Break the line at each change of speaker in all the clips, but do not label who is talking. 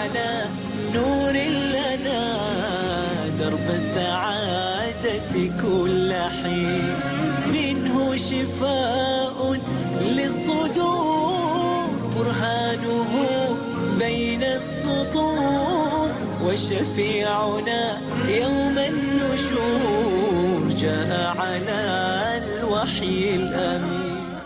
على نور لنا درب السعادة كل حين منه شفاء للصدور برهانه بين السطور وشفيعنا يوم النشور جاء على الوحي الأمين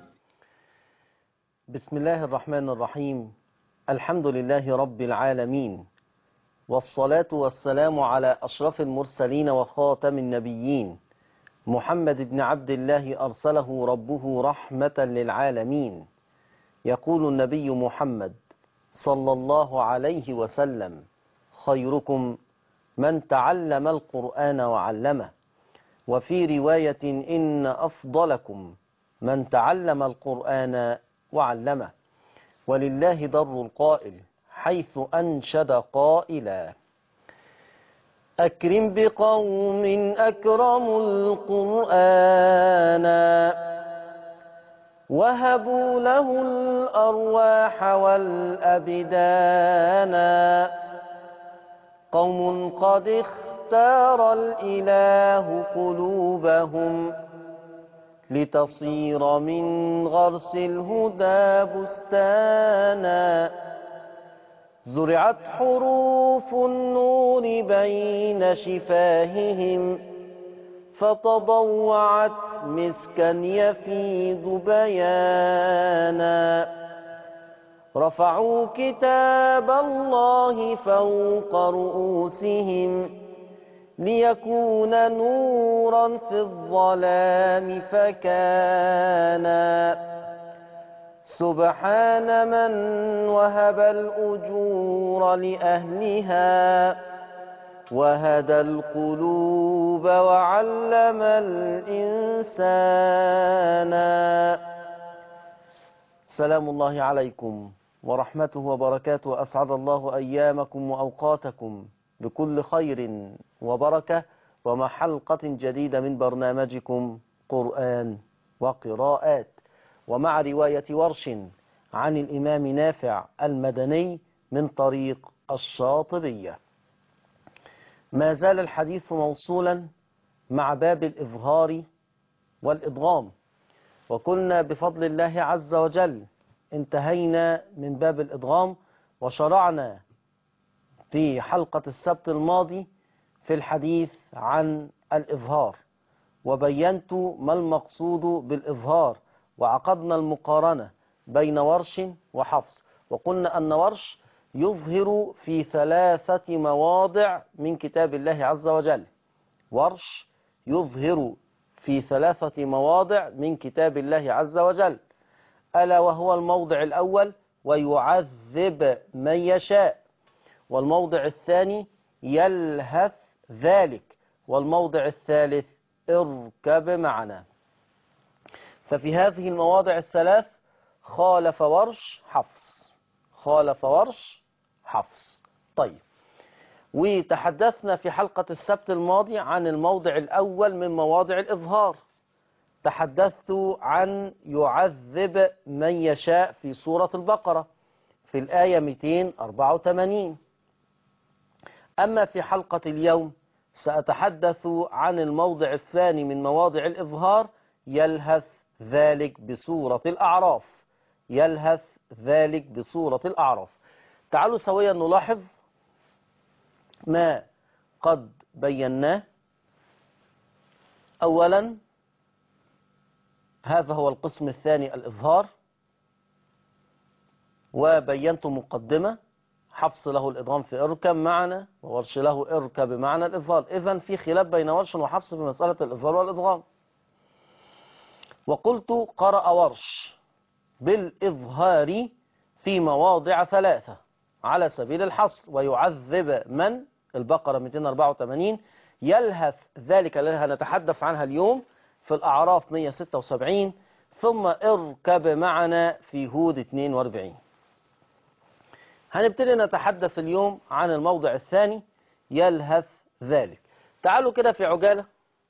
بسم الله الرحمن الرحيم الحمد لله رب العالمين والصلاة والسلام على أشرف المرسلين وخاتم النبيين محمد بن عبد الله أرسله ربه رحمة للعالمين يقول النبي محمد صلى الله عليه وسلم خيركم من تعلم القرآن وعلمه وفي رواية إن أفضلكم من تعلم القرآن وعلمه ولله در القائل حيث أنشد قائلا أكرم بقوم أكرموا القرآن وهبوا له الأرواح والأبدان قوم قد اختار الإله قلوبهم لتصير من غرس الهدى بستانا زرعت حروف النور بين شفاههم فتضوعت مسكا يفيض بيانا رفعوا كتاب الله فوق رؤوسهم ليكون نورا في الظلام فكان سبحان من وهب الأجور لأهلها وهدى القلوب وعلم الإنسان سلام الله عليكم ورحمته وبركاته أسعد الله أيامكم وأوقاتكم بكل خير وبركة ومع حلقة جديدة من برنامجكم قرآن وقراءات ومع رواية ورش عن الإمام نافع المدني من طريق الشاطبية ما زال الحديث موصولا مع باب الإظهار والإضغام وكنا بفضل الله عز وجل انتهينا من باب الإضغام وشرعنا في حلقة السبت الماضي في الحديث عن الإظهار وبينت ما المقصود بالإظهار وعقدنا المقارنة بين ورش وحفص وقلنا أن ورش يظهر في ثلاثة مواضع من كتاب الله عز وجل ورش يظهر في ثلاثة مواضع من كتاب الله عز وجل ألا وهو الموضع الأول ويعذب من يشاء والموضع الثاني يلهث ذلك والموضع الثالث اركب معنا ففي هذه المواضع الثلاث خالف ورش حفص خالف ورش حفص طيب وتحدثنا في حلقة السبت الماضي عن الموضع الأول من مواضع الإظهار تحدثت عن يعذب من يشاء في سورة البقرة في الآية 284 أما في حلقة اليوم سأتحدث عن الموضع الثاني من مواضع الإظهار يلهث ذلك بسورة الأعراف يلهث ذلك بسورة الأعراف تعالوا سويا نلاحظ ما قد بيناه أولا هذا هو القسم الثاني الإظهار وبينت مقدمة حفص له الإضغام في اركب معنا وورش له اركب بمعنى الإظهار إذا في خلاف بين ورش وحفص في مسألة الإظهار والإضغام وقلت قرأ ورش بالإظهار في مواضع ثلاثة على سبيل الحصر ويعذب من البقرة 284 يلهث ذلك الذي هنتحدث عنها اليوم في الأعراف 176 ثم اركب معنا في هود 42 هنبتدي نتحدث اليوم عن الموضع الثاني يلهث ذلك تعالوا كده في عجالة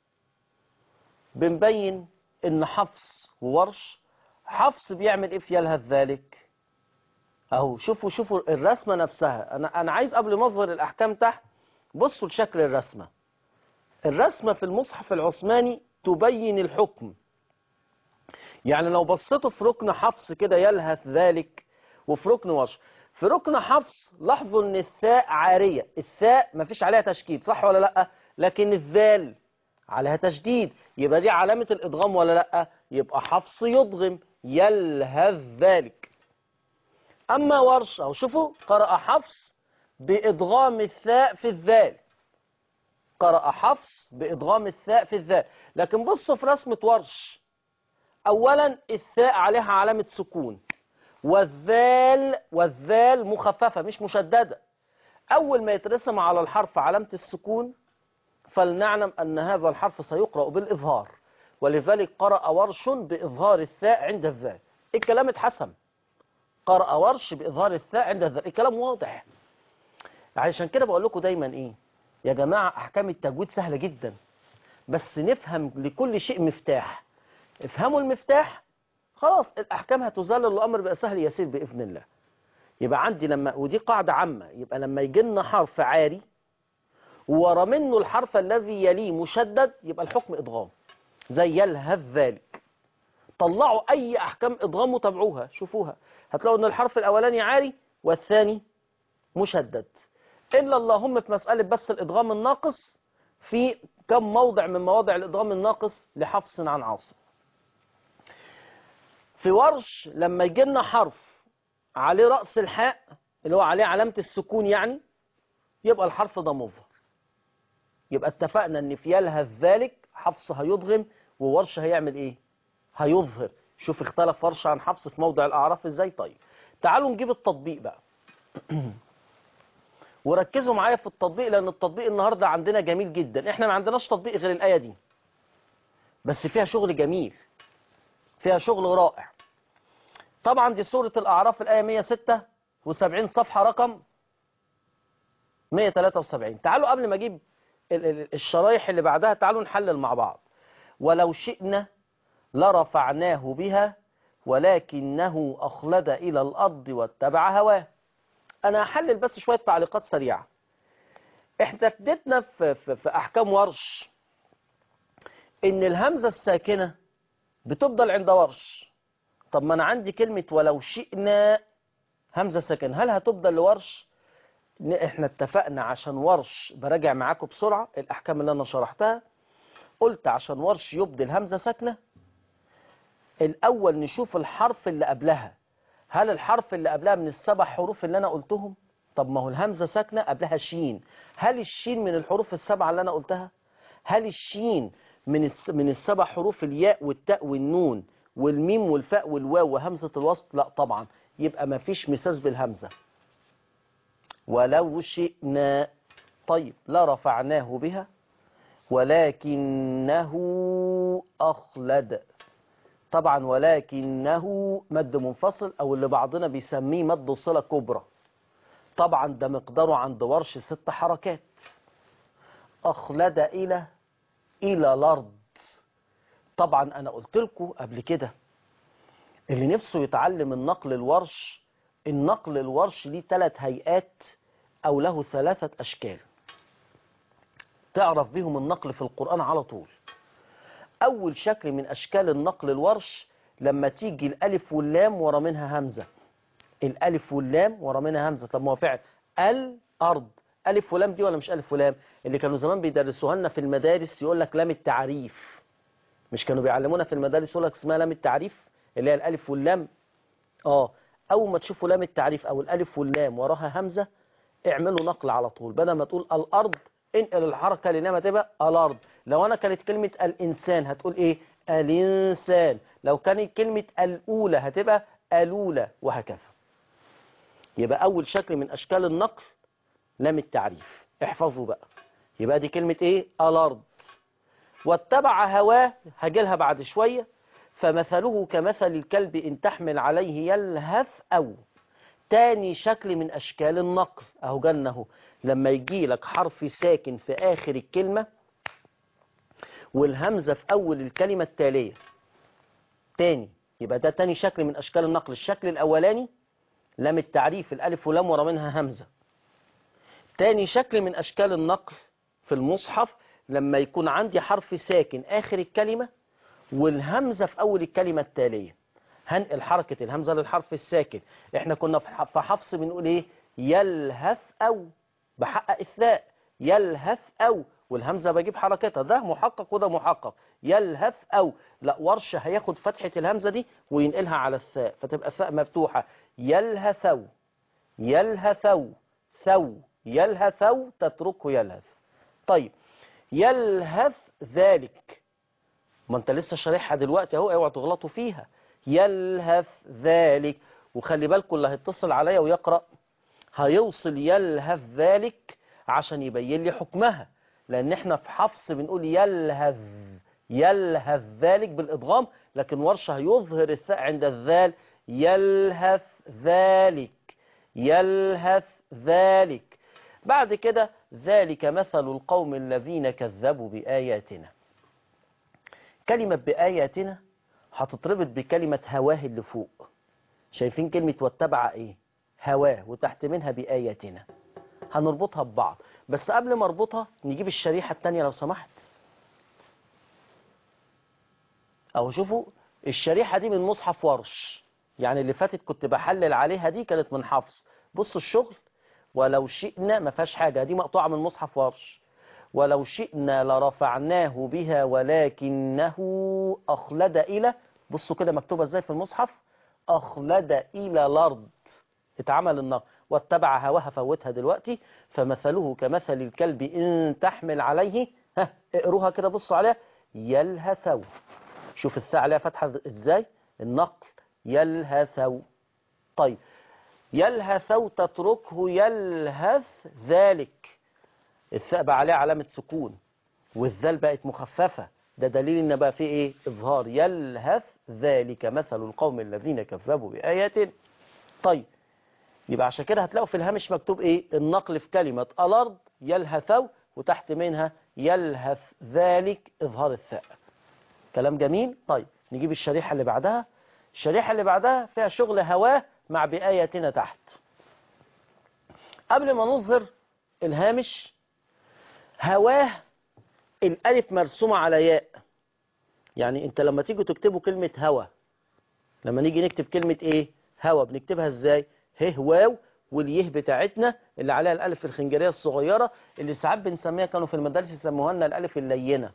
بنبين ان حفص وورش حفص بيعمل ايه في يلهث ذلك اهو شوفوا شوفوا الرسمة نفسها انا انا عايز قبل ما اظهر الاحكام تحت بصوا لشكل الرسمة الرسمة في المصحف العثماني تبين الحكم يعني لو بصيتوا في ركن حفص كده يلهث ذلك وفي ركن وش في ركن حفص لاحظوا ان الثاء عارية الثاء ما فيش عليها تشكيل صح ولا لا لكن الذال عليها تشديد يبقى دي علامة الادغام ولا لا يبقى حفص يضغم يلهث ذلك اما ورش او شوفوا قرأ حفص بادغام الثاء في الذال قرأ حفص بادغام الثاء في الذال لكن بصوا في رسمة ورش اولا الثاء عليها علامة سكون والذال والذال مخففة مش مشددة أول ما يترسم على الحرف علامة السكون فلنعلم أن هذا الحرف سيقرأ بالإظهار ولذلك قرأ ورش بإظهار الثاء عند الذال الكلام اتحسم قرأ ورش بإظهار الثاء عند الذال الكلام واضح عشان كده بقول لكم دايما إيه يا جماعة أحكام التجويد سهلة جدا بس نفهم لكل شيء مفتاح افهموا المفتاح خلاص الأحكام هتزال الأمر بقى سهل يسير بإذن الله يبقى عندي لما ودي قاعدة عامة يبقى لما يجي لنا حرف عاري ورا منه الحرف الذي يليه مشدد يبقى الحكم إدغام زي يلهث ذلك طلعوا أي أحكام إدغام وتابعوها شوفوها هتلاقوا أن الحرف الأولاني عاري والثاني مشدد إلا اللهم في مسألة بس الإدغام الناقص في كم موضع من مواضع الإدغام الناقص لحفص عن عاصم في ورش لما يجي لنا حرف عليه رأس الحاء اللي هو عليه علامة السكون يعني يبقى الحرف ده مظهر يبقى اتفقنا ان في يلهث ذلك حفص هيضغم وورش هيعمل ايه هيظهر شوف اختلف ورش عن حفص في موضع الاعراف ازاي طيب تعالوا نجيب التطبيق بقى وركزوا معايا في التطبيق لان التطبيق النهارده عندنا جميل جدا احنا ما عندناش تطبيق غير الايه دي بس فيها شغل جميل فيها شغل رائع طبعا دي سورة الأعراف الآية 176 صفحة رقم 173 تعالوا قبل ما أجيب الشرايح اللي بعدها تعالوا نحلل مع بعض ولو شئنا لرفعناه بها ولكنه أخلد إلى الأرض واتبع هواه أنا هحلل بس شوية تعليقات سريعة احنا اديتنا في, في, في أحكام ورش إن الهمزة الساكنة بتفضل عند ورش طب ما أنا عندي كلمة ولو شئنا همزة ساكنة هل هتفضل لورش احنا اتفقنا عشان ورش براجع معاكم بسرعة الأحكام اللي أنا شرحتها قلت عشان ورش يبدل همزة ساكنة الأول نشوف الحرف اللي قبلها هل الحرف اللي قبلها من السبع حروف اللي أنا قلتهم طب ما هو الهمزة ساكنة قبلها شين هل الشين من الحروف السبعة اللي أنا قلتها هل الشين من من السبع حروف الياء والتاء والنون والميم والفاء والواو وهمزة الوسط لا طبعا يبقى ما فيش مساس بالهمزة ولو شئنا طيب لرفعناه بها ولكنه أخلد طبعا ولكنه مد منفصل أو اللي بعضنا بيسميه مد صلة كبرى طبعا ده مقداره عند ورش ست حركات أخلد إلى إلى الأرض طبعا أنا قلت لكم قبل كده اللي نفسه يتعلم النقل الورش النقل الورش ليه ثلاث هيئات أو له ثلاثة أشكال تعرف بهم النقل في القرآن على طول أول شكل من أشكال النقل الورش لما تيجي الألف واللام ورا منها همزة الألف واللام ورا منها همزة طب ما هو فعل الأرض ألف ولام دي ولا مش ألف ولام اللي كانوا زمان بيدرسوها لنا في المدارس يقول لك لام التعريف مش كانوا بيعلمونا في المدارس يقول لك اسمها لام التعريف اللي هي الألف واللام اه أول ما تشوفوا لام التعريف أو الألف واللام وراها همزة اعملوا نقل على طول بدل ما تقول الأرض انقل الحركة لنما تبقى الأرض لو أنا كانت كلمة الإنسان هتقول إيه الإنسان لو كانت كلمة الأولى هتبقى الأولى وهكذا يبقى أول شكل من أشكال النقل لام التعريف احفظوا بقى يبقى دي كلمة إيه الأرض واتبع هواه هجيلها بعد شوية فمثله كمثل الكلب إن تحمل عليه يلهث أو تاني شكل من أشكال النقل أهو جنه لما يجي لك حرف ساكن في آخر الكلمة والهمزة في أول الكلمة التالية تاني يبقى ده تاني شكل من أشكال النقل الشكل الأولاني لام التعريف الألف ولام ورا منها همزة تاني شكل من أشكال النقل في المصحف لما يكون عندي حرف ساكن آخر الكلمة والهمزة في أول الكلمة التالية هنقل حركة الهمزة للحرف الساكن احنا كنا في ح- في حفص بنقول ايه يلهث أو بحقق الثاء يلهث أو والهمزة بجيب حركتها ده محقق وده محقق يلهث أو لا ورش هياخد فتحة الهمزة دي وينقلها على الثاء فتبقى الثاء مفتوحة يلهثو يلهثو ثو يلهثو تتركه يلهث طيب يلهث ذلك ما انت لسه شارحها دلوقتي اهو اوعى تغلطوا فيها يلهث ذلك وخلي بالكم اللي هيتصل عليا ويقرأ هيوصل يلهث ذلك عشان يبين لي حكمها لان احنا في حفص بنقول يلهث يلهث ذلك بالادغام لكن ورشه هيظهر الثاء عند الذال يلهث ذلك يلهث ذلك بعد كده ذلك مثل القوم الذين كذبوا بآياتنا كلمة بآياتنا هتتربط بكلمة هواه اللي فوق شايفين كلمة واتبع ايه هواه وتحت منها بآياتنا هنربطها ببعض بس قبل ما اربطها نجيب الشريحة التانية لو سمحت اهو شوفوا الشريحة دي من مصحف ورش يعني اللي فاتت كنت بحلل عليها دي كانت من حفص بصوا الشغل ولو شئنا ما فيهاش حاجة دي مقطوعة من مصحف ورش ولو شئنا لرفعناه بها ولكنه أخلد إلى بصوا كده مكتوبة ازاي في المصحف أخلد إلى الأرض اتعمل النقل واتبع هواها فوتها دلوقتي فمثله كمثل الكلب إن تحمل عليه ها اقروها كده بصوا عليها يلهثو شوف الثاء عليها فتحة ازاي النقل يلهثو طيب يلهثو تتركه يلهث ذلك الثاء بقى عليها علامة سكون والذال بقت مخففة ده دليل ان بقى فيه ايه اظهار يلهث ذلك مثل القوم الذين كذبوا بآياتنا طيب يبقى عشان كده هتلاقوا في الهامش مكتوب ايه النقل في كلمة الارض يلهثو وتحت منها يلهث ذلك اظهار الثاء كلام جميل طيب نجيب الشريحة اللي بعدها الشريحة اللي بعدها فيها شغل هواه مع بآياتنا تحت قبل ما نظهر الهامش هواه الألف مرسومة على ياء يعني انت لما تيجوا تكتبوا كلمة هوا لما نيجي نكتب كلمة ايه هوا بنكتبها ازاي ه واو واليه بتاعتنا اللي عليها الألف الخنجرية الصغيرة اللي ساعات بنسميها كانوا في المدارس يسموها لنا الألف اللينة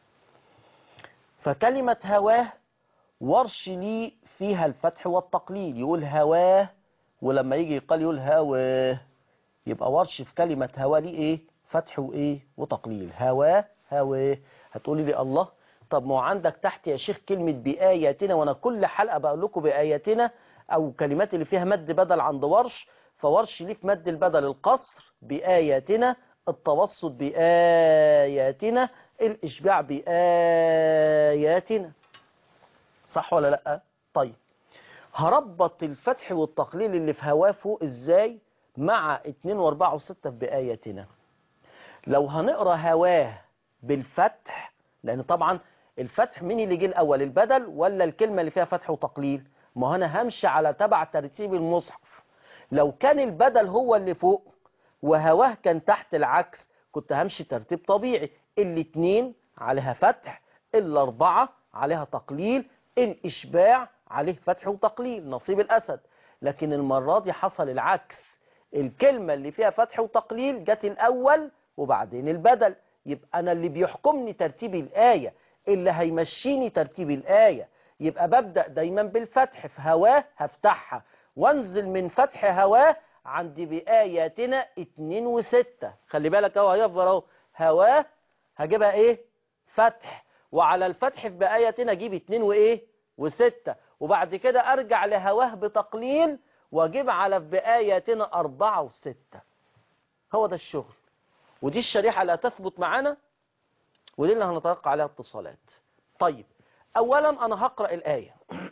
فكلمة هواه ورش لي فيها الفتح والتقليل يقول هواه ولما يجي يقال يقول هواه يبقى ورش في كلمة هوا لي ايه فتح وايه وتقليل هواه هواه هتقولي لي الله طب ما هو عندك تحت يا شيخ كلمة بآياتنا وانا كل حلقة بقول لكم بآياتنا او كلمات اللي فيها مد بدل عند ورش فورش ليه في مد البدل القصر بآياتنا التوسط بآياتنا الإشباع بآياتنا صح ولا لأ طيب هربط الفتح والتقليل اللي في هواه فوق ازاي مع 2 و4 و6 في بآياتنا لو هنقرا هواه بالفتح لان طبعا الفتح مين اللي جه الاول البدل ولا الكلمه اللي فيها فتح وتقليل ما هو انا همشي على تبع ترتيب المصحف لو كان البدل هو اللي فوق وهواه كان تحت العكس كنت همشي ترتيب طبيعي الاثنين عليها فتح الاربعه عليها تقليل الاشباع عليه فتح وتقليل نصيب الاسد لكن المره دي حصل العكس الكلمه اللي فيها فتح وتقليل جت الاول وبعدين البدل يبقى انا اللي بيحكمني ترتيب الايه اللي هيمشيني ترتيب الايه يبقى ببدا دايما بالفتح في هواه هفتحها وانزل من فتح هواه عند بآياتنا اتنين وستة خلي بالك اهو هيفضل اهو هواه هجيبها ايه فتح وعلى الفتح في بآياتنا اجيب اتنين وايه وستة وبعد كده ارجع لهواه بتقليل واجيب على بآياتنا اربعة وستة هو ده الشغل ودي الشريحة اللي هتثبت معانا ودي اللي هنتلقى عليها اتصالات طيب اولا انا هقرأ الآية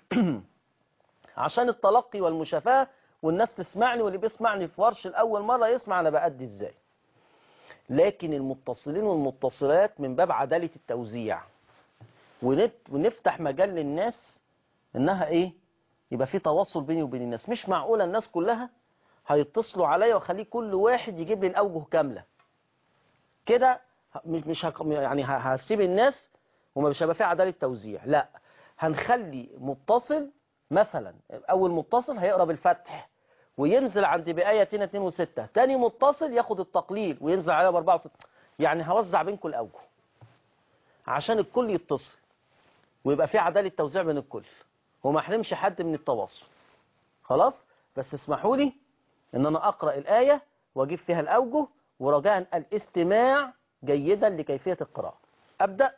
عشان التلقي والمشافاة والناس تسمعني واللي بيسمعني في ورش الأول مرة يسمع أنا بأدي إزاي لكن المتصلين والمتصلات من باب عدالة التوزيع ونت- ونفتح مجال للناس إنها إيه يبقى في تواصل بيني وبين الناس مش معقولة الناس كلها هيتصلوا عليا واخليه كل واحد يجيب لي الأوجه كاملة كده مش مش هك- يعني ه- هسيب الناس وما مش هيبقى في عدالة توزيع لا هنخلي متصل مثلا أول متصل هيقرا بالفتح وينزل عند بآية 2 و6 تاني متصل ياخد التقليل وينزل عليها ب 4 و6 يعني هوزع بينكم الأوجه عشان الكل يتصل ويبقى في عدالة توزيع بين الكل وما احرمش حد من التواصل خلاص بس اسمحوا لي ان انا اقرا الايه واجيب فيها الاوجه ورجاء الاستماع جيدا لكيفيه القراءه ابدا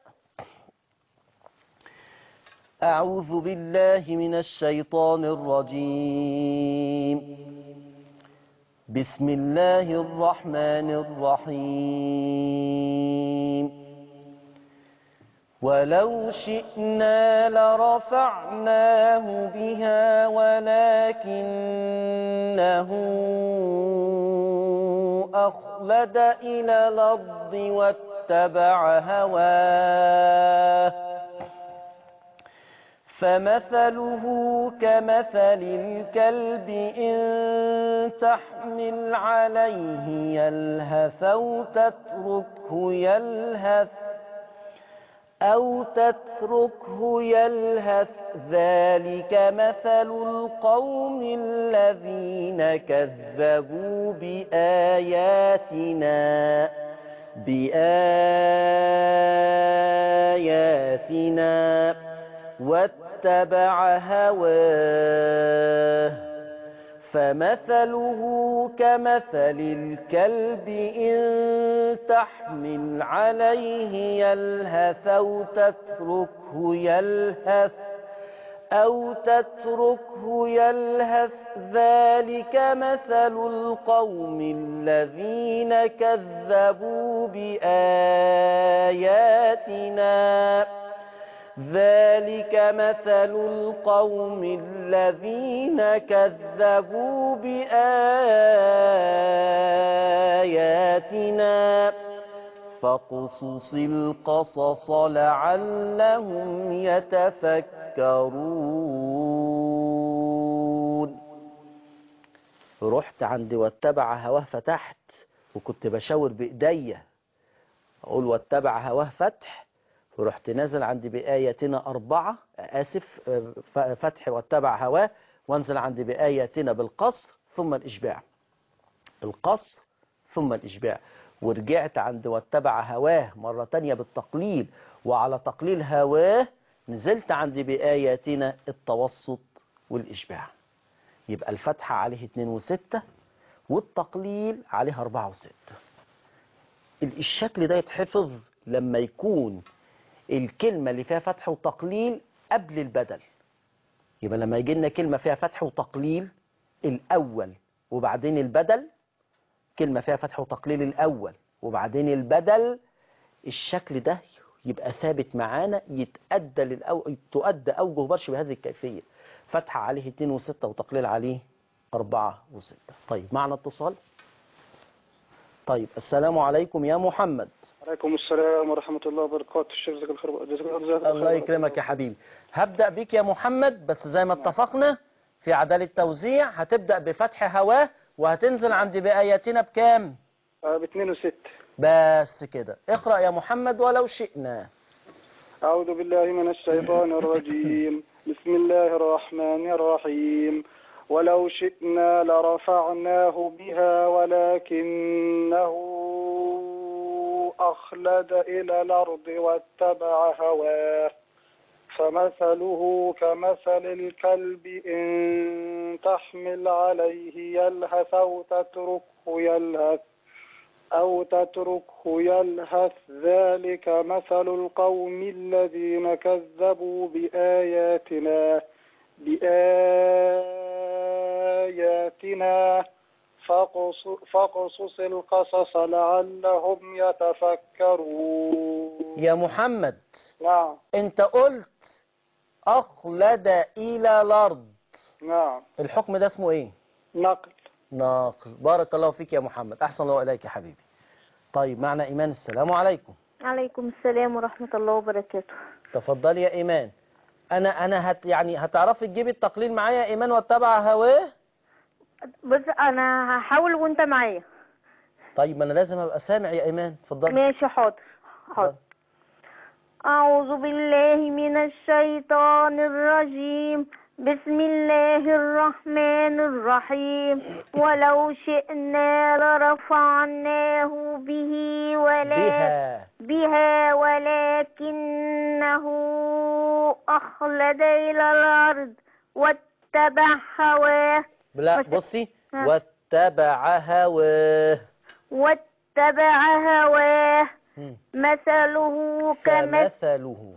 اعوذ بالله من الشيطان الرجيم بسم الله الرحمن الرحيم ولو شئنا لرفعناه بها ولكنه أخلد إلى الأرض واتبع هواه فمثله كمثل الكلب إن تحمل عليه يلهث أو تتركه يلهث أو تتركه يلهث ذلك مثل القوم الذين كذبوا بآياتنا بآياتنا واتبع هواه فمثله كمثل الكلب إن تحمل عليه يلهث أو تتركه يلهث أو تتركه يلهث ذلك مثل القوم الذين كذبوا بآياتنا ذلك مثل القوم الذين كذبوا بآياتنا فاقصص القصص لعلهم يتفكرون رحت عند واتبع هواه فتحت وكنت بشاور بإيديا أقول واتبع هواه فتح ورحت نازل عند بآياتنا أربعة آسف ف- فتح واتبع هواه وانزل عند بآياتنا بالقصر ثم الإشباع القصر ثم الإشباع ورجعت عند واتبع هواه مرة تانية بالتقليل وعلى تقليل هواه نزلت عند بآياتنا التوسط والإشباع يبقى الفتحة عليه اتنين وستة والتقليل عليه أربعة وستة الشكل ده يتحفظ لما يكون الكلمة اللي فيها فتح وتقليل قبل البدل يبقى لما يجي لنا كلمة فيها فتح وتقليل الأول وبعدين البدل كلمة فيها فتح وتقليل الأول وبعدين البدل الشكل ده يبقى ثابت معانا يتأدى للأو... تؤدى أوجه برش بهذه الكيفية فتحة عليه 2 وستة وتقليل عليه 4 وستة طيب معنا اتصال طيب السلام عليكم يا محمد
عليكم السلام ورحمة الله وبركاته الشيخ جزاك الخير جزاك جزاك
الله يكرمك يا حبيبي هبدأ بيك يا محمد بس زي ما اتفقنا في عدالة توزيع هتبدأ بفتح هواه وهتنزل عند بآياتنا بكام
آه، باثنين وست
بس كده اقرأ يا محمد ولو شئنا
أعوذ بالله من الشيطان الرجيم بسم الله الرحمن الرحيم ولو شئنا لرفعناه بها ولكنه أخلد إلى الأرض واتبع هواه فمثله كمثل الكلب إن تحمل عليه يلهث أو تتركه يلهث أو تتركه يلهث ذلك مثل القوم الذين كذبوا بآياتنا بآياتنا فاقص- فاقصص القصص لعلهم يتفكرون
يا محمد
نعم
انت قلت أخلد إلى الأرض
نعم
الحكم ده اسمه ايه
نقل
ناقل بارك الله فيك يا محمد أحسن الله إليك يا حبيبي طيب معنا إيمان السلام عليكم
عليكم السلام ورحمة الله وبركاته
تفضلي يا إيمان انا انا هت يعني هتعرفي تجيبي التقليل معايا ايمان واتبع هواه
بص انا هحاول وانت معايا
طيب ما انا لازم ابقى سامع يا ايمان اتفضلي
ماشي حاضر حاضر أعوذ بالله من الشيطان الرجيم بسم الله الرحمن الرحيم ولو شئنا لرفعناه به ولا
بها
بها ولكنه أخلد إلى الأرض واتبع هواه
لا
بس-
بصي
ها.
واتبع هواه
واتبع هواه
مم.
مثله كمثل
فمثله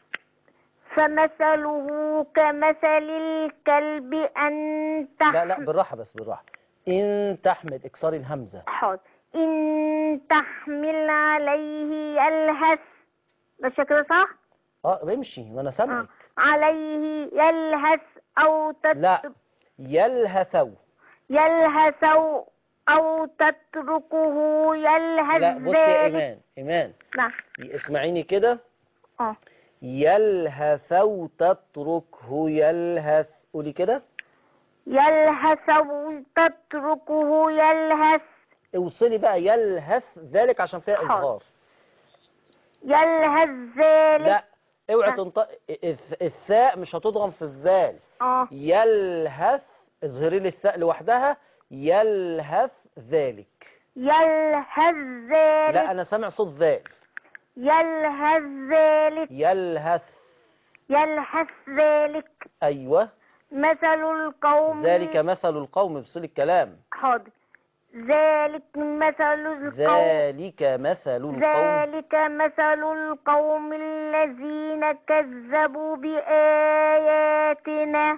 فمثله كمثل الكلب أن
لا لا
تحمل
بالراحة بس بالراحة إن تحمل إكسار الهمزة
حاضر إن تحمل عليه يلهث ماشي كده صح؟
اه امشي ما أنا
آه.
سامعك
عليه يلهث أو تت...
لا يلهثوا
يلهث أو- أو تتركه يلهث
لا بصي يا
ذلك
إيمان إيمان
نعم
اسمعيني كده
اه
يلهث أو تتركه يلهث قولي كده
يلهث أو تتركه يلهث
اوصلي بقى يلهث ذلك عشان فيها
حاضر.
إظهار
يلهث ذلك
لا اوعي
لا.
تنطق الث- الثاء مش هتضغم في الذال
اه
يلهث اظهري لي الثاء لوحدها يلهث ذلك
يلهث ذلك
لا انا سامع صوت ذال
يلهث ذلك
يلهث
يلهث ذلك
ايوه
مثل القوم
ذلك مثل القوم بصل الكلام
حاضر ذلك مثل القوم
ذلك مثل القوم
ذلك مثل القوم الذين كذبوا بآياتنا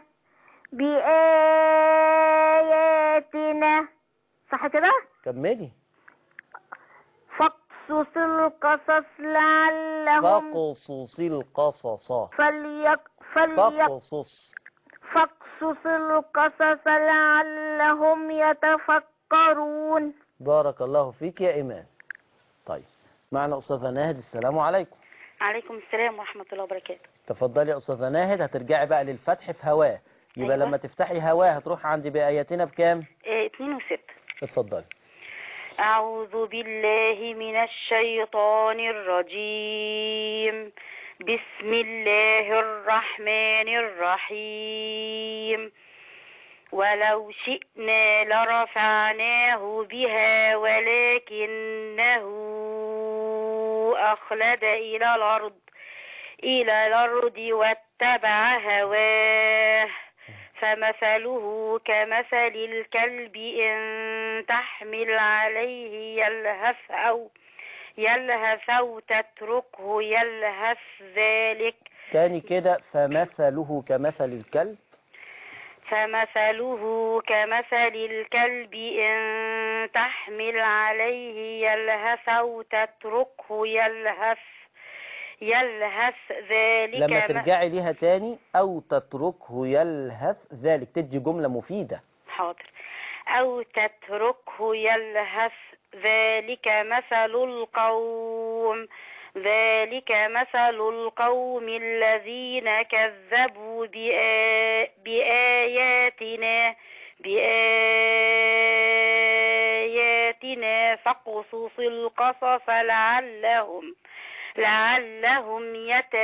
بآياتنا صح كده؟
كملي
فاقصص القصص لعلهم
فاقصص القصص
فليق فليق
فاقصص
فاقصص القصص لعلهم يتفكرون
بارك الله فيك يا ايمان طيب معنا استاذه ناهد السلام عليكم
عليكم السلام ورحمة الله وبركاته
تفضلي يا استاذه ناهد هترجعي بقى للفتح في هواه يبقى
أيوة.
لما تفتحي هواه هتروح عند بآياتنا بكام
اه اتنين وستة
اتفضلي
أعوذ بالله من الشيطان الرجيم بسم الله الرحمن الرحيم ولو شئنا لرفعناه بها ولكنه أخلد إلى الأرض إلى الأرض واتبع هواه فمثله كمثل الكلب إن تحمل عليه يلهث أو يلهث أو تتركه يلهث ذلك
تاني كده فمثله كمثل الكلب
فمثله كمثل الكلب إن تحمل عليه يلهث أو تتركه يلهث يلهث ذلك
لما
م-
ترجعي ليها تاني او تتركه يلهث ذلك تدي جملة مفيدة
حاضر أو تتركه يلهث ذلك مثل القوم ذلك مثل القوم الذين كذبوا بآ- بآياتنا بآياتنا فاقصص القصص لعلهم لعلهم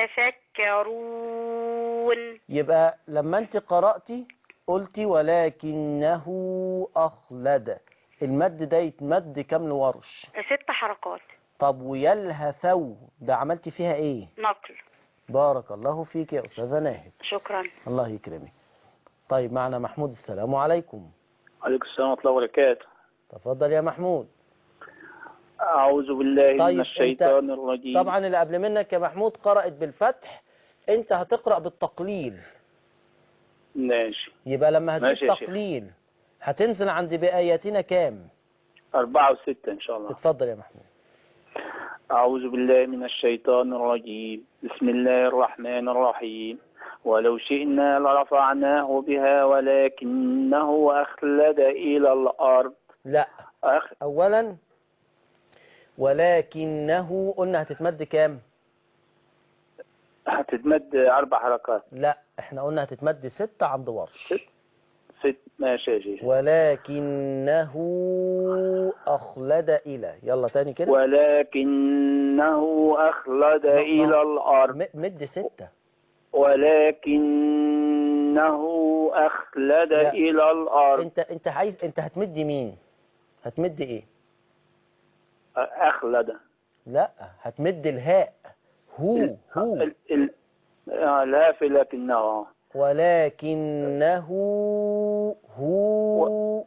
يتفكرون
يبقى لما انت قرأتي قلتي ولكنه أخلد المد ده يتمد كام لورش
ست حركات
طب ويلهثو ده عملتي فيها ايه
نقل
بارك الله فيك يا أستاذة ناهد
شكرا
الله يكرمك طيب معنا محمود السلام عليكم
عليكم السلام ورحمة الله وبركاته
تفضل يا محمود
أعوذ بالله
طيب،
من الشيطان الرجيم
طبعا اللي قبل منك يا محمود قرأت بالفتح انت هتقرأ بالتقليل
ماشي
يبقى لما هتجيب
ماشي يا شيخ.
تقليل هتنزل عند بآياتنا كام
أربعة وستة إن شاء الله
اتفضل يا محمود
أعوذ بالله من الشيطان الرجيم بسم الله الرحمن الرحيم ولو شئنا لرفعناه بها ولكنه أخلد إلى الأرض
لا
أخ...
اولا ولكنه قلنا هتتمد كام
هتتمد أربع حركات
لا احنا قلنا هتتمد ستة عند ورش
ست ست ماشي يا شيخ
ولكنه أخلد إلى يلا تاني كده
ولكنه أخلد
ما-
إلى الأرض
م- مد ستة
ولكنه أخلد
لا.
إلى الأرض
انت انت عايز انت هتمد مين هتمد ايه
أخلد
لا هتمد الهاء هو هو
ال... ال... آه، لا في لكنه
ولكنه هو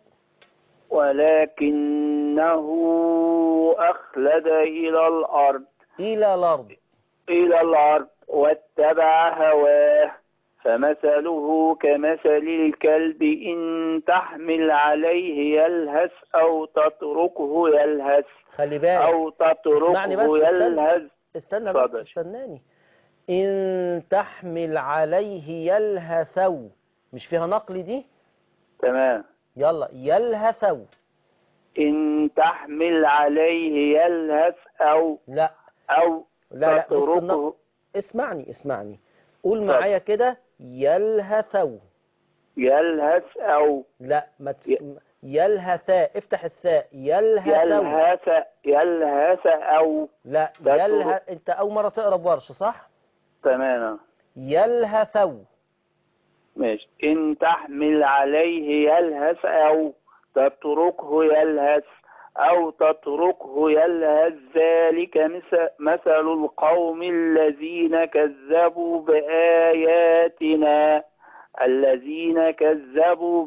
ولكنه أخلد إلى الأرض
إلى الأرض
إلى الأرض واتبع هواه فمثله كمثل الكلب إن تحمل عليه يلهث أو تتركه يلهث
خلي بالك
أو
اسمعني بس،
تتركه
استنى.
يلهث
استنى بس
اتفضل.
استناني إن تحمل عليه يلهثو مش فيها نقل دي
تمام
يلا يلهثو
إن تحمل عليه يلهث أو
لا
أو
لا لا بص النقل
تتركه
اسمعني اسمعني قول
اتفضل.
معايا كده يلهثو
يلهث أو
لا ما تس...
ي-
يلهثا افتح الثاء يلهثو
يلهث يلهث أو
لا
ده
يله... انت اول مره تقرا بورش صح
تمام
يلهثو
ماشي إن تحمل عليه يلهث أو تتركه يلهث أو تتركه يلهث ذلك مث- مثل القوم الذين كذبوا بآياتنا الذين كذبوا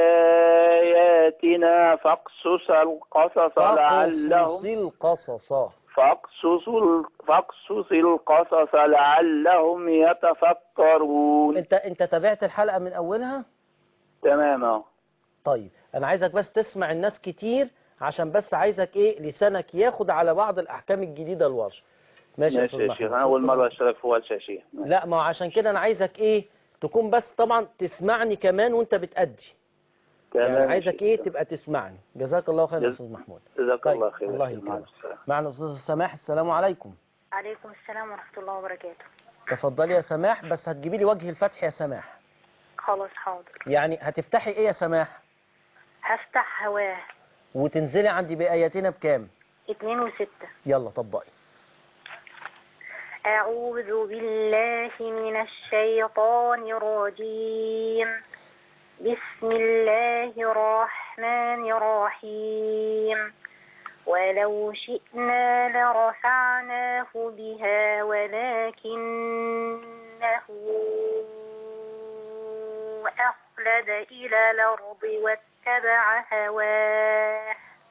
بآياتنا فاقصص القصص لعلهم
فقصص القصص
فاقصص ال- فاقصص القصص لعلهم يتفكرون
انت انت تابعت الحلقه من اولها
تمام اهو
طيب انا عايزك بس تسمع الناس كتير عشان بس عايزك ايه لسانك ياخد على بعض الاحكام الجديده الورش ماشي يا
ماشي
استاذ
يا
محمود
شيخ انا اول
شكراً.
مره اشترك في ورشه يا شيخ
لا ما هو عشان كده انا عايزك ايه تكون بس طبعا تسمعني كمان وانت بتأدي
تمام
يعني
يا
عايزك
شيخ.
ايه تبقى تسمعني جزاك الله خير يا
جز-
استاذ محمود
جزاك
طيب،
الله خير يا
الله
شيخ. مع
يكرمك
السلامة.
معنا استاذ سماح السلام عليكم
عليكم السلام ورحمة الله وبركاته
تفضلي يا سماح بس هتجيبي لي وجه الفتح يا سماح
خلاص حاضر
يعني هتفتحي ايه يا سماح
هفتح هواه
وتنزلي عندي بآياتنا بكام
اتنين وستة
يلا طبقي
أعوذ بالله من الشيطان الرجيم بسم الله الرحمن الرحيم ولو شئنا لرفعناه بها ولكنه أخلد إلى الأرض واتبع هواه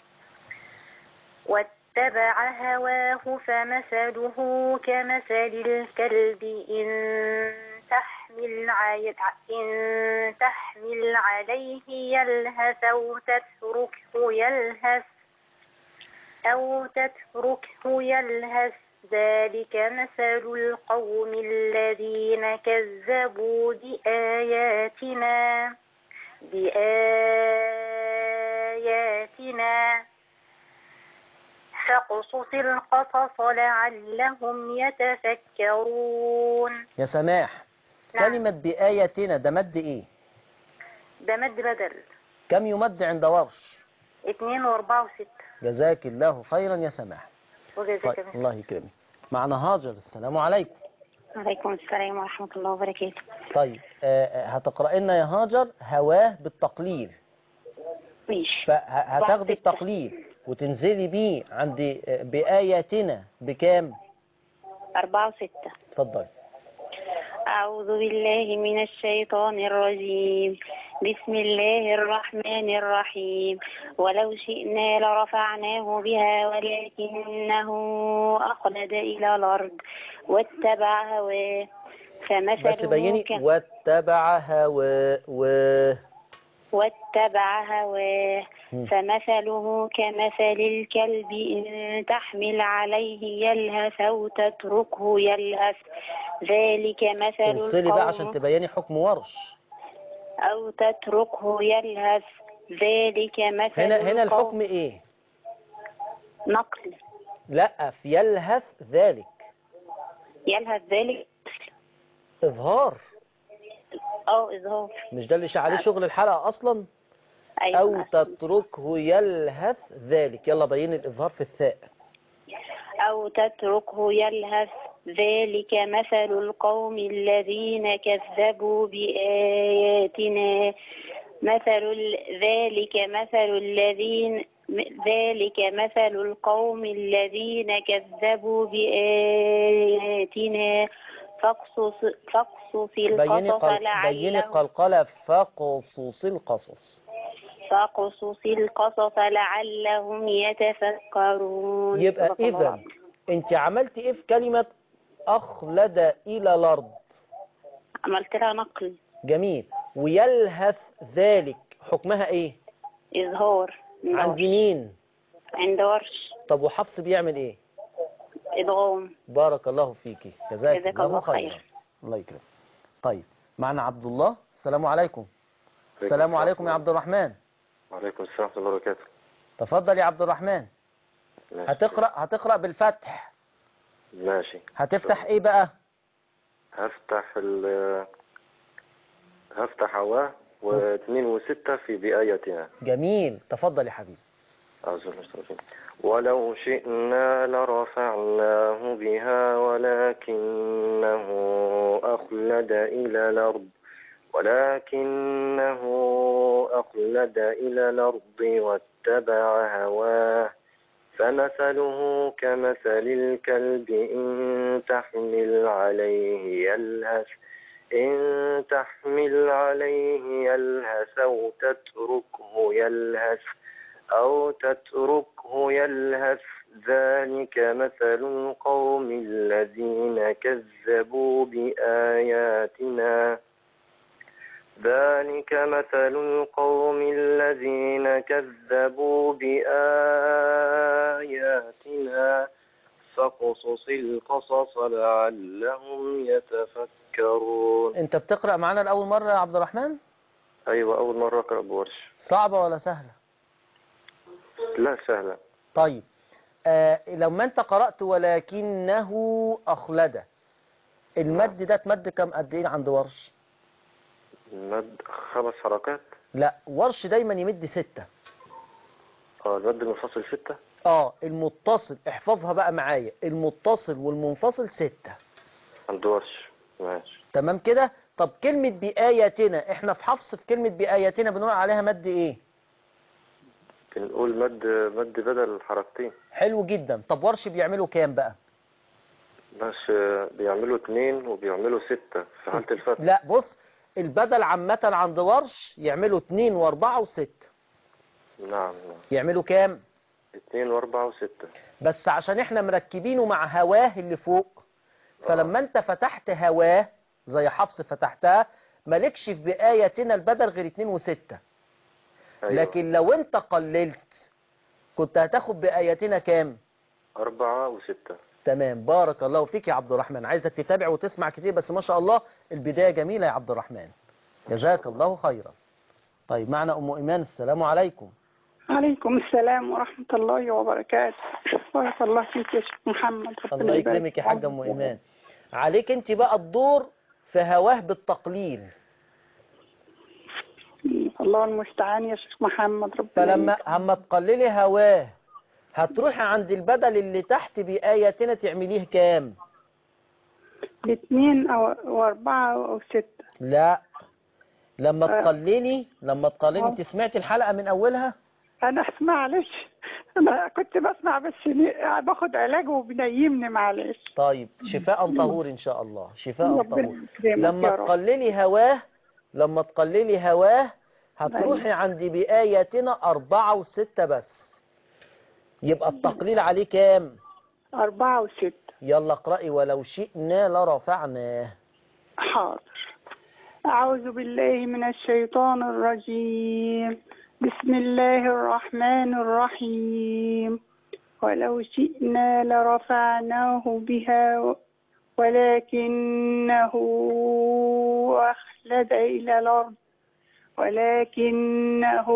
واتبع هواه فمثله كمثل الكلب إن تحمل عي... إن تحمل عليه يلهث أو تتركه يلهث أو تتركه يلهث ذلك مثل القوم الذين كذبوا بآياتنا بآياتنا فاقصص القصص لعلهم يتفكرون
يا سماح
نعم.
كلمة بآياتنا ده مد ايه
ده مد بدل
كم يمد عند ورش
اتنين واربعة وستة
جزاك الله خيرا يا سماح
وجزاك
طيب
الله
الله يكرمك معنا هاجر السلام عليكم
عليكم السلام ورحمة الله وبركاته
طيب آه، آه، هتقرأ لنا يا هاجر هواه بالتقليل
ماشي
فهتاخدي
ستة.
التقليل وتنزلي بيه عند آه، بآياتنا بكام
أربعة وستة
اتفضلي
أعوذ بالله من الشيطان الرجيم بسم الله الرحمن الرحيم ولو شئنا لرفعناه بها ولكنه أخلد إلى الأرض واتبع هواه فمثله
بس بيني
ك-
واتبع هواه و
واتبع هواه
مم.
فمثله كمثل الكلب إن تحمل عليه يلهث أو تتركه يلهث ذلك مثل
توصلي بقى
القوم
عشان تبيني حكم ورش
أو تتركه يلهث ذلك مثل
هنا هنا
القوم-
الحكم ايه
نقل
لا في يلهث ذلك
يلهث ذلك
إظهار
أو إظهار
مش ده اللي ش- عليه شغل الحلقة أصلا
أيوة
أو تتركه يلهث ذلك يلا بين الإظهار في الثاء
أو تتركه يلهث ذلك مثل القوم الذين كذبوا بآياتنا مثل ال- ذلك مثل الذين م- ذلك مثل القوم الذين كذبوا بآياتنا فاقصص فاقصص
بين
القصص
قل... بين
لعلهم
القلقلة فقصص القصص
فاقصص القصص لعلهم يتفكرون
يبقى
صدق الله
إذا
العظيم.
أنت عملت إيه في كلمة أخلد إلى الأرض
عملت لها نقل
جميل ويلهث ذلك حكمها إيه
إظهار
عند
عند
مين
عند ورش
طب وحفص بيعمل إيه
إدغام
بارك الله فيكي جزاك
جزاك
الله
الله
خيرا
خير.
الله يكرمك طيب معنا عبد الله السلام عليكم السلام
السلام.
عليكم يا عبد الرحمن
وعليكم السلام ورحمة الله وبركاته
تفضل يا عبد الرحمن
ماشي.
هتقرأ هتقرأ بالفتح
ماشي
هتفتح ايه بقى
هفتح ال هفتح هواه واثنين وستة في بآياتنا
جميل تفضل يا حبيبي
أعوذ بالله من الشيطان الرجيم. ولو شئنا لرفعناه بها ولكنه أخلد إلى الأرض ولكنه أخلد إلى الأرض واتبع هواه فمثله كمثل الكلب إن تحمل عليه يلهث إن تحمل عليه يلهث أو تتركه يلهث أو تتركه يلهث ذلك مثل القوم الذين كذبوا بآياتنا ذلك مثل القوم الذين كذبوا بآياتنا فاقصص القصص لعلهم يتفكرون
انت بتقرأ معانا لأول مرة يا عبد الرحمن
أيوة أول مرة أقرأ بورش
صعبة ولا سهلة
لا سهلة
طيب آه لما انت قرأت ولكنه أخلد المد ده اتمد كم قد ايه عند ورش
المد خمس حركات
لا ورش دايما يمد ستة
اه المد المنفصل ستة
اه المتصل احفظها بقى معايا المتصل والمنفصل ستة
عند ورش ماشي
تمام كده طب كلمة بآياتنا احنا في حفص في كلمة بآياتنا بنقول عليها مد ايه
بنقول مد مد بدل حركتين
حلو جدا طب ورش بيعملوا كام بقى
ماشي بيعملوا اتنين وبيعملوا ستة في حالة الفتح
لا بص البدل عامة عند ورش يعملوا اتنين واربعة وستة
نعم نعم
يعملوا كام
اتنين واربعة وستة
بس عشان احنا مركبينه مع هواه اللي فوق فلما انت فتحت هواه زي حفص فتحتها مالكش في بآياتنا البدل غير اتنين وستة
أيوة.
لكن لو انت قللت كنت هتاخد بآياتنا كام
أربعة وستة
تمام بارك الله فيك يا عبد الرحمن عايزك تتابع وتسمع كتير بس ما شاء الله البداية جميلة يا عبد الرحمن جزاك الله خيرا طيب معنا أم إيمان السلام عليكم
عليكم السلام ورحمة الله وبركاته بارك الله فيك يا شيخ محمد ربنا
الله
يبارك
يكرمك يا حاجة أم إيمان عليك انت بقى الدور في هواه بالتقليل
الله المستعان يا شيخ محمد ربنا
فلما اما تقللي هواه هتروحي عند البدل اللي تحت بآياتنا تعمليه كام
الاثنين أو وأربعة أو ستة
لا لما
آه.
تقللي لما تقللي
آه.
انت سمعتي الحلقة من أولها
أنا معلش أنا كنت بسمع بس ن- باخد علاج وبنيمني معلش
طيب شفاء طهور إن شاء الله شفاء
ربنا
طهور
يكرمك
لما
يا رب.
تقللي هواه لما تقللي هواه هتروحي عند بآياتنا أربعة وستة بس يبقى التقليل عليه كام
أربعة وستة
يلا اقرأي ولو شئنا لرفعناه
حاضر أعوذ بالله من الشيطان الرجيم بسم الله الرحمن الرحيم ولو شئنا لرفعناه بها ولكنه أخلد إلى الأرض ولكنه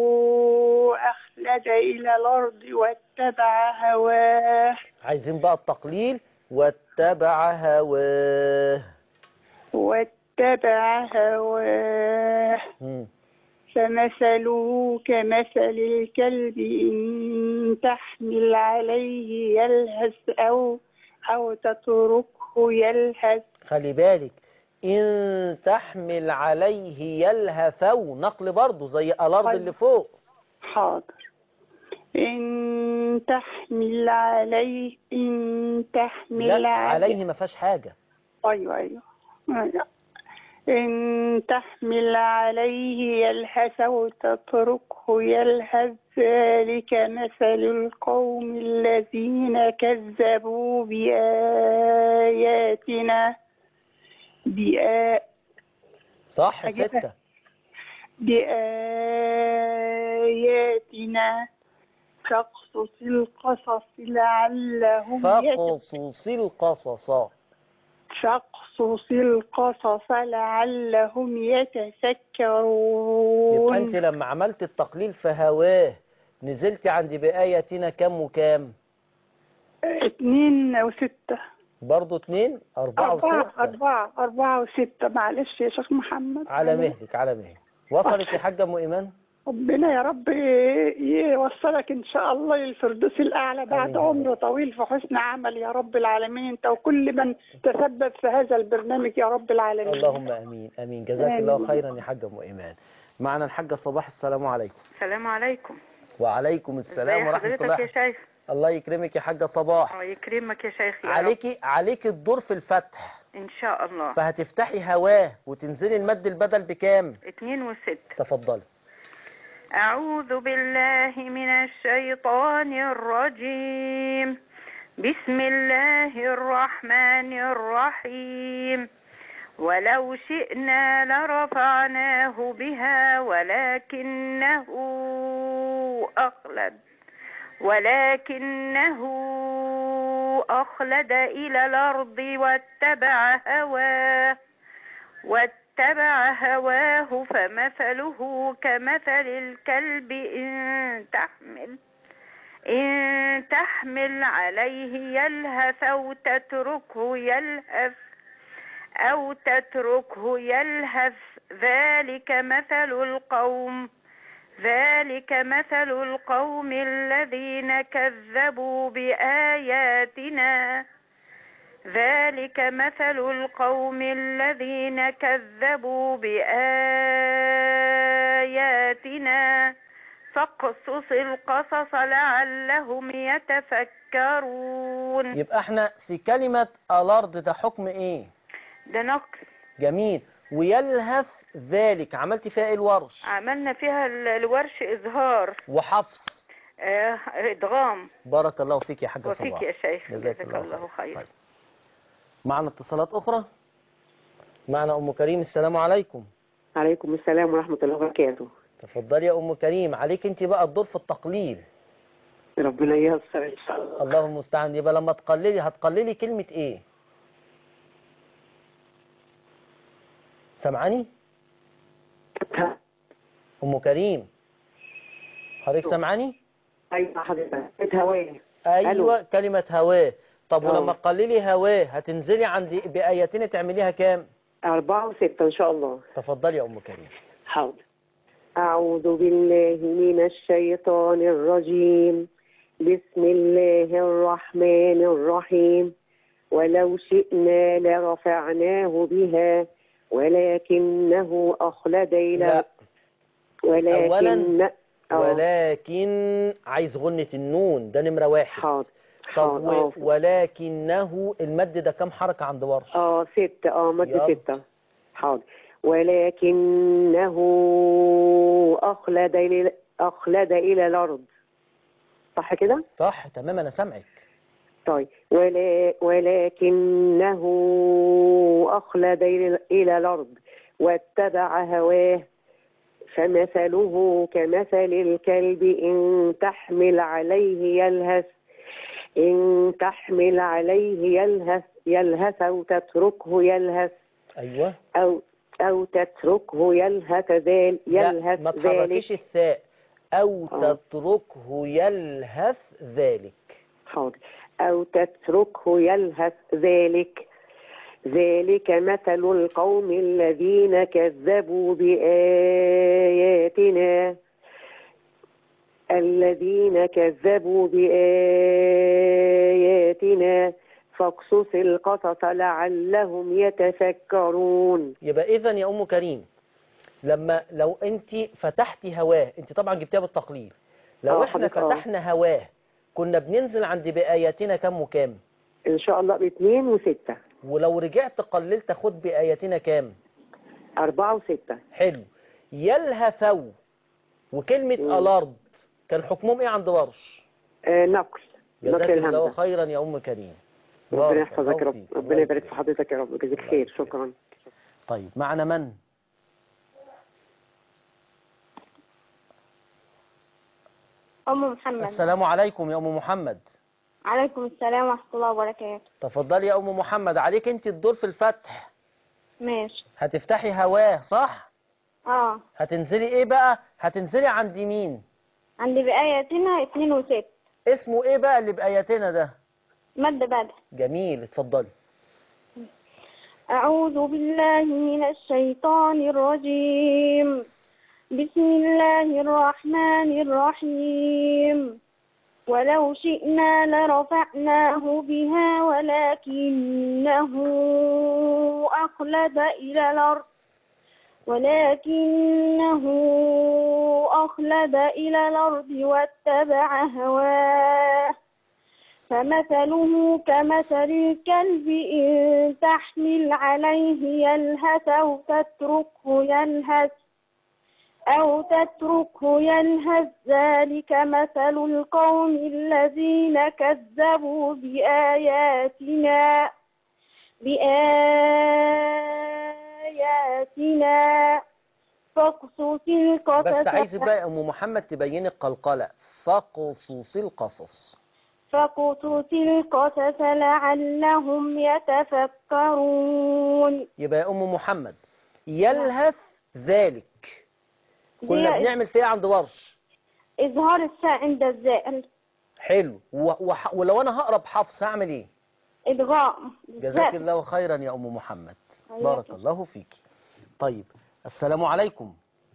أخلد إلى الأرض واتبع هواه
عايزين بقى التقليل واتبع هواه
واتبع هواه
مم.
فمثله كمثل الكلب إن تحمل عليه يلهث أو أو تتركه يلهث
خلي بالك إن تحمل عليه يلهثو نقل برضه زي الأرض
طيب.
اللي فوق
حاضر إن تحمل عليه إن تحمل
لا عليه ما فيهاش حاجة
أيوه أيوه إن تحمل عليه يلهث وتتركه يلهث ذلك مثل القوم الذين كذبوا بآياتنا بآ...
صح
أجيبها.
ستة
بآياتنا فاقصص القصص لعلهم يت...
فقصص القصص
فاقصص القصص لعلهم يتفكرون
يبقى أنت لما عملت التقليل في هواه نزلت عند بآياتنا كم وكام
اتنين وستة
برضه اتنين أربعة
أربعة
وستة
أربعة أربعة وستة معلش يا شيخ محمد
على مهلك على مهلك وصلت يا حاجة أم إيمان
ربنا يا رب يوصلك إن شاء الله للفردوس الأعلى بعد
آمين.
عمر طويل في حسن عمل يا رب العالمين أنت وكل من تسبب في هذا البرنامج يا رب العالمين
اللهم امين امين جزاك
آمين.
الله خيرا يا حاجه ام ايمان معنا الحاجه صباح السلام عليكم
السلام عليكم
وعليكم السلام
ازي
ورحمه
حضرتك
الله
يا شيخ
الله يكرمك يا حاجه صباح
الله يكرمك يا شيخ يا رب.
عليكي عليكي الدور في الفتح
ان شاء الله
فهتفتحي هواه وتنزلي المد البدل بكام
اتنين وست
تفضلي
أعوذ بالله من الشيطان الرجيم بسم الله الرحمن الرحيم ولو شئنا لرفعناه بها ولكنه أخلد ولكنه أخلد إلى الأرض واتبع هواه واتبع هواه فمثله كمثل الكلب إن تحمل إن تحمل عليه يلهث أو تتركه يلهث أو تتركه يلهث ذلك مثل القوم ذلك مثل القوم الذين كذبوا بآياتنا ذلك مثل القوم الذين كذبوا بآياتنا فاقصص القصص لعلهم يتفكرون
يبقى احنا في كلمه الارض ده حكم ايه
ده نقل
جميل ويلهث ذلك عملت فيها ايه الورش
عملنا فيها ال- الورش إظهار
وحفص
آه، إدغام
بارك الله فيك يا حاجه
وفيك
صباح
يا شيخ
جزاك
جزاك
الله
الله خير
طيب. معنا اتصالات اخرى معنا ام كريم السلام عليكم
عليكم السلام ورحمة الله وبركاته
تفضلي يا ام كريم عليك انت بقى الدور في التقليل
ربنا ييسر إن شاء الله
الله المستعان يبقى لما تقللي هتقللي كلمة ايه سامعاني ام كريم حضرتك سامعاني
أيوة حضرتك هواية
ايوه كلمة هواه طب
أه.
ولما تقللي هواه هتنزلي عند بآياتين تعمليها كام
أربعة وستة إن شاء الله
تفضلي يا ام كريم
حاضر أعوذ بالله من الشيطان الرجيم بسم الله الرحمن الرحيم ولو شئنا لرفعناه بها ولكنه أخلد إلى
لا
ولكن
أولاً
آه.
ولكن عايز غنة النون ده نمرة واحد
حاضر
طب
حاضر
و...
آه.
ولكنه المد ده كام حركة عند ورش
اه ستة اه مد
يلا.
ستة حاضر ولكنه أخلد إلى أخلد إلى الأرض صح كده؟
صح تمام انا سامعك
طيب ولا ولكنه أخلد إلى إلى الأرض واتبع هواه فمثله كمثل الكلب إن تحمل عليه يلهث إن تحمل عليه يلهث يلهث أو تتركه يلهث
ايوه
أو أو تتركه يلهث ذلك
لا
يلهث
ما
ذلك
تحركيش الثاء او
آه.
تتركه يلهث ذلك
حاضر أو تتركه يلهث ذلك ذلك مثل القوم الذين كذبوا بآياتنا الذين كذبوا بآياتنا فاقصص القصص لعلهم يتفكرون
يبقى إذا يا أم كريم لما لو أنت فتحتي هواه أنت طبعا جبتيها بالتقليل لو
آه،
إحنا
حضرتك آه.
فتحنا هواه كنا بننزل عند بآياتنا كام وكام
إن شاء الله باثنين وستة
ولو رجعت قللت خد بآياتنا كام
أربعة وستة
حلو يلهثوا وكلمة
مم.
الأرض كان حكمهم إيه عند ورش
آه نقل
جزاك
نقل
الله
الهمزة
خيرا يا أم كريم
ربنا
بارك
يحفظك
الله
يا رب
فيك.
ربنا
الله
يبارك في حضرتك يا رب جزاك خير شكرا
طيب معنا من
أم محمد
السلام عليكم يا أم محمد
عليكم السلام ورحمة الله وبركاته
تفضلي يا أم محمد عليك أنت الدور في الفتح
ماشي
هتفتحي هواه صح
اه
هتنزلي إيه بقى هتنزلي عند مين
عندي بآياتنا اتنين وست
اسمه إيه بقى اللي بآياتنا ده
مد بدء
جميل اتفضلي
أعوذ بالله من الشيطان الرجيم بسم الله الرحمن الرحيم ولو شئنا لرفعناه بها ولكنه أخلد إلى الأرض ولكنه أخلد إلى الأرض واتبع هواه فمثله كمثل الكلب إن تحمل عليه يلهث أو تتركه يلهث أو تتركه يلهث ذلك مثل القوم الذين كذبوا بآياتنا بآياتنا فاقصص القصص
بس عايزك بقى يا أم محمد تبيني القلقلة فقصص القصص
فاقصص القصص لعلهم يتفكرون
يبقى يا أم محمد يلهث ذلك كنا
دي
بنعمل فيها عند ورش
إظهار الساء عند الزائل
حلو و- وح- ولو أنا هقرب حفص هعمل إيه
إدغام
جزاك الله خيرا يا أم محمد
حياك
بارك الله فيك طيب السلام عليكم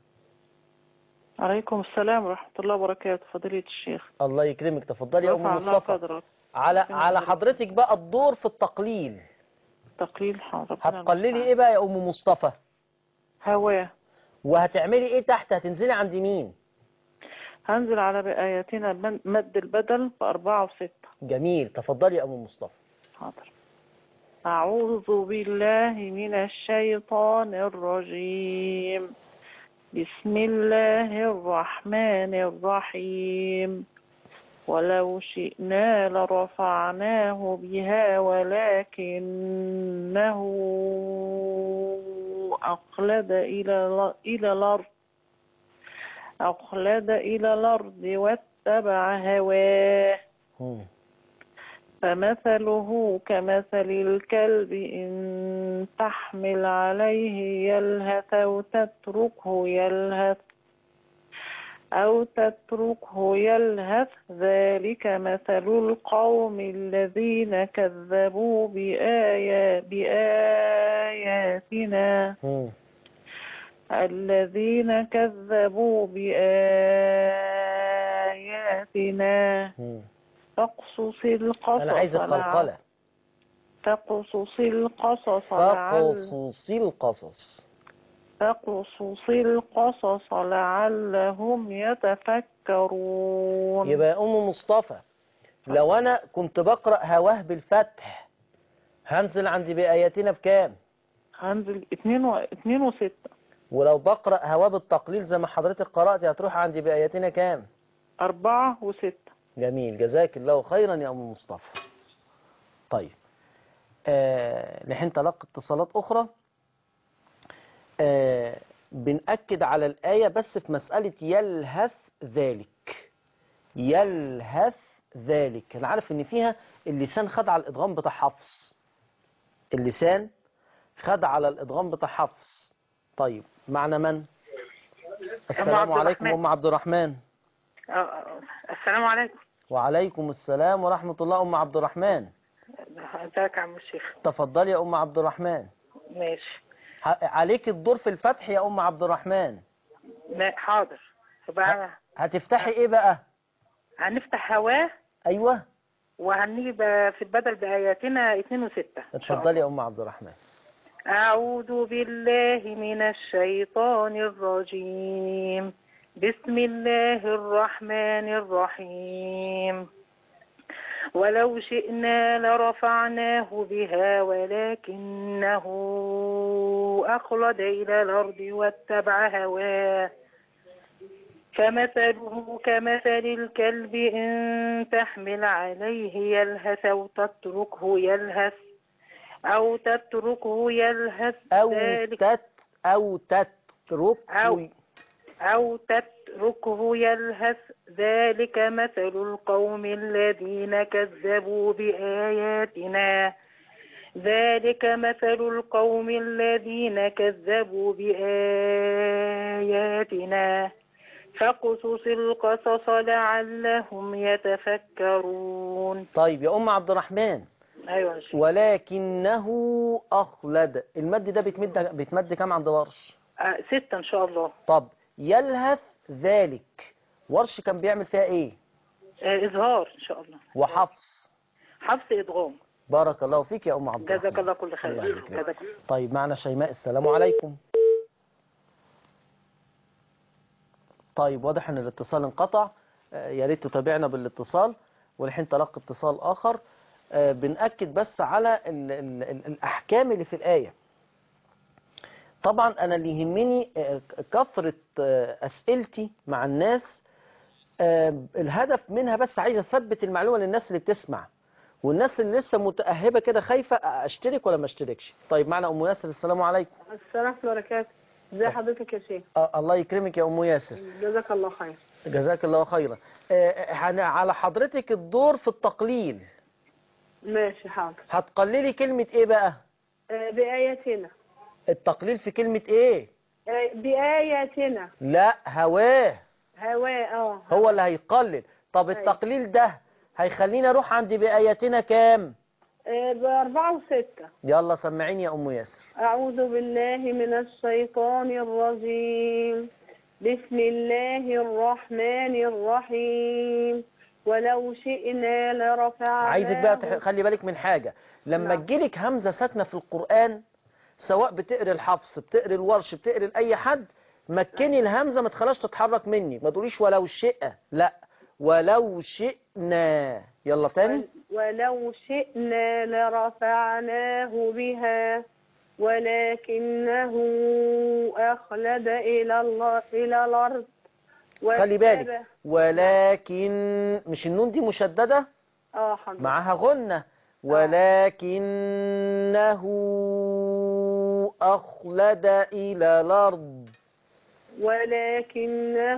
عليكم السلام ورحمة الله وبركاته فضيلة الشيخ
الله يكرمك تفضلي يا أم
رفع الله
مصطفى
قدرك
على
ربنا
على
يبارك.
حضرتك بقى الدور في التقليل
تقليل حاضر
هتقللي ايه بقى يا ام مصطفى
هواه
وهتعملي ايه تحت هتنزلي عند مين
هنزل على بآياتنا من- مد البدل بأربعة وستة
جميل تفضلي يا ام مصطفى
حاضر أعوذ بالله من الشيطان الرجيم بسم الله الرحمن الرحيم ولو شئنا لرفعناه بها ولكنه أخلد إلى إلى الأرض أخلد إلى الأرض واتبع هواه
مم.
فمثله كمثل الكلب إن تحمل عليه يلهث أو تتركه يلهث أو تتركه يلهث ذلك مثل القوم الذين كذبوا بآيا بآياتنا
مم.
الذين كذبوا بآياتنا
مم.
فاقصص القصص
انا عايز
لع-
القلقله
فاقصص القصص لعل
فقصص القصص
فاقصص القصص لعلهم يتفكرون
يبقى يا ام مصطفى لو انا كنت بقرا هواه بالفتح هنزل عند باياتنا بكام
هنزل اتنين و... اتنين وستة
ولو بقرا هواه بالتقليل زي ما حضرتك قراتي هتروح عند باياتنا كام
أربعة وستة
جميل جزاك الله خيرا يا أم مصطفى طيب آه نحن تلقى اتصالات أخرى آه بنأكد على الآية بس في مسألة يلهث ذلك يلهث ذلك أنا عارف إن فيها اللسان خد على الإدغام بتاع حفص اللسان خد على الإدغام بتاع حفص طيب معنا من السلام
عبد
عليكم
الرحمن.
أم عبد الرحمن
آه، السلام عليكم
وعليكم السلام ورحمة الله أم عبد الرحمن
ازيك يا عم الشيخ
تفضلي يا ام عبد الرحمن
ماشي
ه- عليك الدور في الفتح يا ام عبد الرحمن
ما حاضر يبقى
هتفتحي ايه بقى
هنفتح هواه
ايوه
وهنجيب في البدل بآياتنا اتنين وستة
اتفضلي يا ام عبد الرحمن
أعوذ بالله من الشيطان الرجيم بسم الله الرحمن الرحيم ولو شئنا لرفعناه بها ولكنه أخلد إلى الأرض واتبع هواه فمثله كمثل الكلب إن تحمل عليه يلهث أو تتركه يلهث أو تتركه يلهث
او
ذلك
تت او تترك
أو أو تتركه يلهث ذلك مثل القوم الذين كذبوا بآياتنا ذلك مثل القوم الذين كذبوا بآياتنا فاقصص القصص لعلهم يتفكرون
طيب يا ام عبد الرحمن
أيوة يا شيخ.
ولكنه اخلد المد ده بيتمد بيتمد كام عند ورش
آه، ستة إن شاء الله
طب يلهث ذلك ورش كان بيعمل فيها ايه
آه، إظهار إن شاء الله
وحفص
حفظ إدغام
بارك الله فيك يا ام عبد الرحمن
جزاك الله كل خير
الله يبارك
جزاك
طيب معنا شيماء السلام عليكم طيب واضح ان الاتصال انقطع آه، يا ريت تتابعنا بالاتصال والحين تلقى اتصال اخر آه، بنأكد بس على ال ال ال الاحكام اللي في الايه طبعا انا اللي يهمني آه، كثرة آه، اسئلتي مع الناس آه، الهدف منها بس عايز اثبت المعلومة للناس اللي بتسمع والناس اللي لسه متأهبة كده خايفة اشترك ولا ما اشتركش طيب معنا ام ياسر السلام عليكم
السلام ورحمة الله وبركاته ازي حضرتك يا شيخ
آه، الله يكرمك يا ام ياسر
جزاك الله خير
جزاك الله خيرا آه، هن- على حضرتك الدور في التقليل
ماشي حاضر
هتقللي كلمة ايه بقى
آه، بآياتنا
التقليل في كلمة ايه
آه، بآياتنا
لا هواه
هواء اه
هو اللي هيقلل طب
أيوة.
التقليل ده هيخليني اروح عند بآياتنا كام
آه، بأربعة وستة
يلا سمعيني يا ام ياسر
أعوذ بالله من الشيطان الرجيم بسم الله الرحمن الرحيم ولو شئنا لرفعناه
عايزك بقى تح- خلي بالك من حاجة لما
نعم.
تجيلك همزة ساكنة في القرآن سواء بتقري الحفص بتقري الورش بتقري لأي حد مكني الهمزة ما تخلاش تتحرك مني ما تقوليش ولو شئ لا ولو شئنا يلا تاني
ولو شئنا لرفعناه بها ولكنه أخلد إلى الله إلى الأرض
خلي
واتبع-
بالك ولكن مش النون دي مشددة
اه حضرتك
معاها غنة ولكنه أخلد إلى الأرض
ولكنه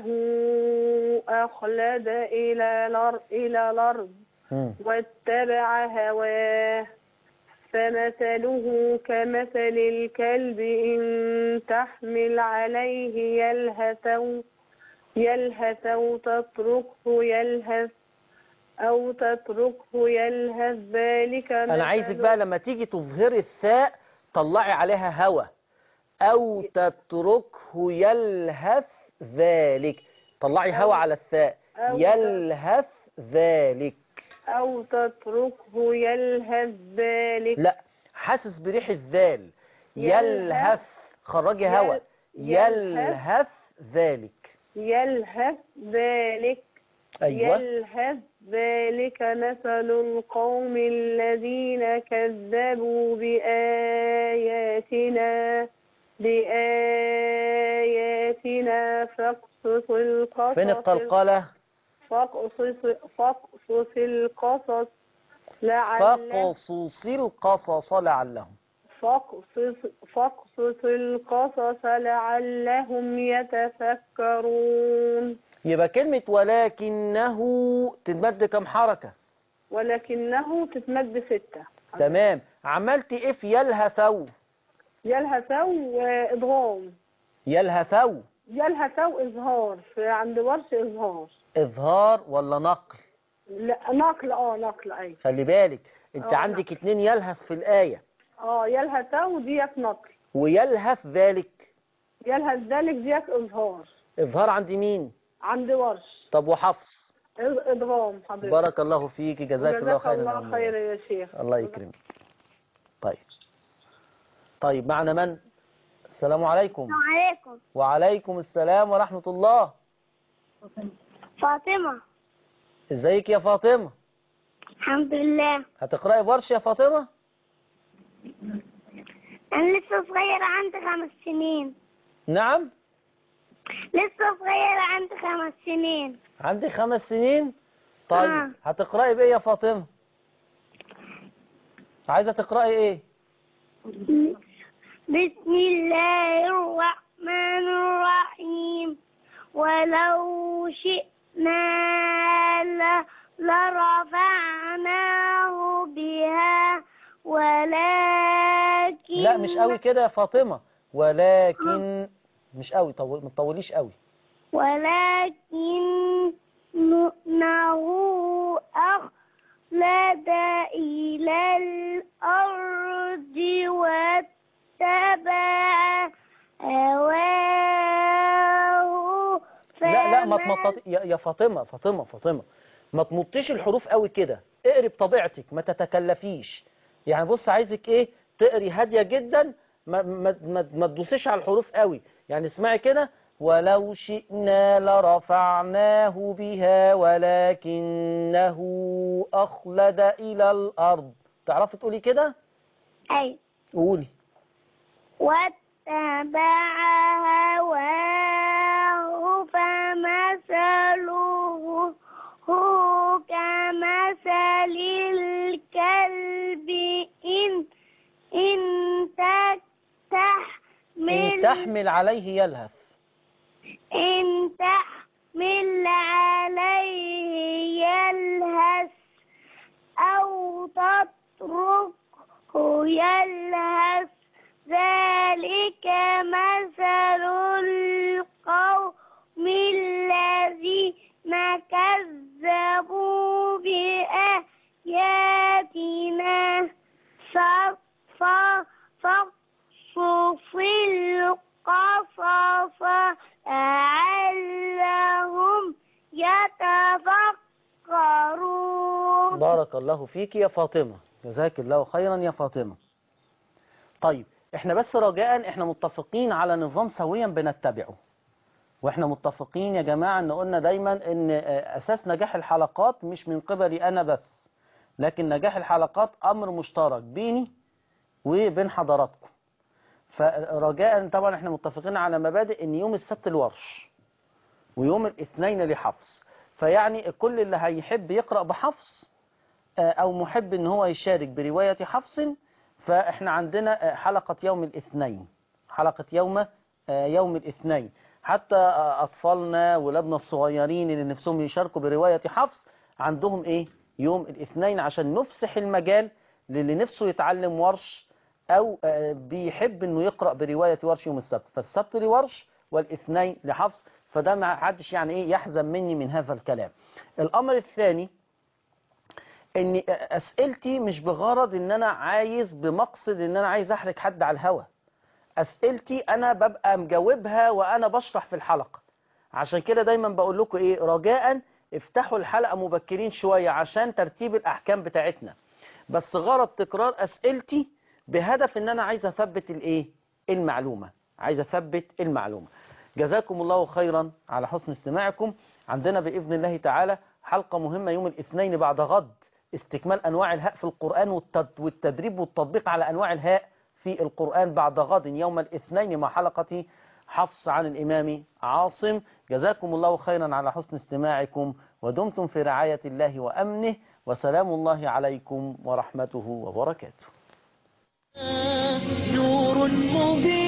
أخلد إلى الأرض إلى الأرض
مم.
واتبع هواه فمثله كمثل الكلب إن تحمل عليه يلهث أو يلهث أو تتركه يلهث أو تتركه يلهث ذلك
أنا عايزك
مثل-
بقى لما تيجي تظهري الثاء طلعي عليها هوا أو تتركه يلهث ذلك طلعي هوا على الثاء
أو
يلهث ذلك
أو تتركه يلهث ذلك
لا حاسس بريح الذال
يلهث.
يلهث خرجي
يل-
هوا
يلهث.
يلهث ذلك
يلهث ذلك
أيوة
يلهث ذلك مثل القوم الذين كذبوا بآياتنا بآياتنا فاقصص القصص
فين القلقلة
فاقصص فاقصص القصص لعل
فقصص القصص لعلهم
فاقصص فاقصص القصص لعلهم يتفكرون
يبقى كلمة ولكنه تتمد كم حركة
ولكنه تتمد ستة
تمام عملتي ايه في يلهثو
يلهثو إضغام
يلهثو
يلهثو إظهار في عند ورش إظهار
إظهار ولا نقل
لا نقل اه نقل أي
خلي بالك انت
آه،
عندك اتنين يلهث في الآية
اه يلهث وديت نقل
ويلهث ذلك
يلهث ذلك ديت إظهار
إظهار عند مين
عند ورش
طب وحفص
إض- إدغام حضرتك
بارك الله فيك جزاك الله خيرا يا
الله
أم
خير
ياسر.
يا شيخ
الله يكرمك طيب طيب معنا من السلام عليكم
عليكم
وعليكم السلام ورحمة الله
فاطمة
ازيك يا فاطمة
الحمد لله
هتقرأي ورش يا فاطمة
أنا لسه صغيرة عندي خمس سنين
نعم
لسه صغيرة عندي خمس سنين
عندك خمس سنين طيب
آه.
هتقرأي بإيه يا فاطمة عايزة تقرأي إيه
بسم الله الرحمن الرحيم ولو شئنا ل- لرفعناه بها ولكن
لا مش قوي كده يا فاطمة ولكن مش قوي طو... ما تطوليش قوي
ولكنه أخلد إلى الأرض واتبع هواه
لا لا ما
فما-
تمططي يا يا فاطمة فاطمة فاطمة ما تمطيش الحروف قوي كده اقري بطبيعتك ما تتكلفيش يعني بص عايزك ايه تقري هادية جدا ما ما ما, ما تدوسيش على الحروف قوي يعني اسمعي كده ولو شئنا لرفعناه بها ولكنه أخلد إلى الأرض تعرفي تقولي كده
أي
قولي
واتبع هواه فمثله هو كمثل الكلب إن إن
إن
تحمل
تحمل عليه يلهث
إن تحمل عليه يلهث أو تتركه يلهث ذلك مثل القوم الذين كذبوا بآياتنا فص- فاقصص القصص لعلهم يتفكرون
بارك الله فيك يا فاطمة جزاك الله خيرا يا فاطمة طيب احنا بس رجاء احنا متفقين على نظام سويا بنتبعه واحنا متفقين يا جماعة ان قلنا دايما ان آه، اساس نجاح الحلقات مش من قبلي انا بس لكن نجاح الحلقات امر مشترك بيني وبين حضراتكم فرجاء طبعا احنا متفقين على مبادئ ان يوم السبت الورش ويوم الاثنين لحفص فيعني كل اللي هيحب يقرأ بحفص آه، او محب ان هو يشارك برواية حفص فاحنا عندنا آه، حلقة يوم الاثنين حلقة يوم آه، يوم الاثنين حتى آه، اطفالنا ولادنا الصغيرين اللي نفسهم يشاركوا برواية حفص عندهم ايه يوم الاثنين عشان نفسح المجال للي نفسه يتعلم ورش او آه، بيحب انه يقرأ برواية ورش يوم السبت فالسبت لورش والاثنين لحفص فده ما حدش يعني ايه يحزن مني من هذا الكلام الامر الثاني ان اسئلتي مش بغرض ان انا عايز بمقصد ان انا عايز احرج حد على الهوا اسئلتي انا ببقى مجاوبها وانا بشرح في الحلقة عشان كده دايما بقول لكم ايه رجاء افتحوا الحلقة مبكرين شوية عشان ترتيب الاحكام بتاعتنا بس غرض تكرار اسئلتي بهدف ان انا عايز اثبت الايه المعلومة عايز اثبت المعلومة جزاكم الله خيرا على حسن استماعكم عندنا بإذن الله تعالى حلقة مهمة يوم الاثنين بعد غد استكمال أنواع الهاء في القرآن والتد- والتدريب والتطبيق على أنواع الهاء في القرآن بعد غد يوم الاثنين مع حلقة حفص عن الإمام عاصم جزاكم الله خيرا على حسن استماعكم ودمتم في رعاية الله وأمنه وسلام الله عليكم ورحمته وبركاته
نور مبين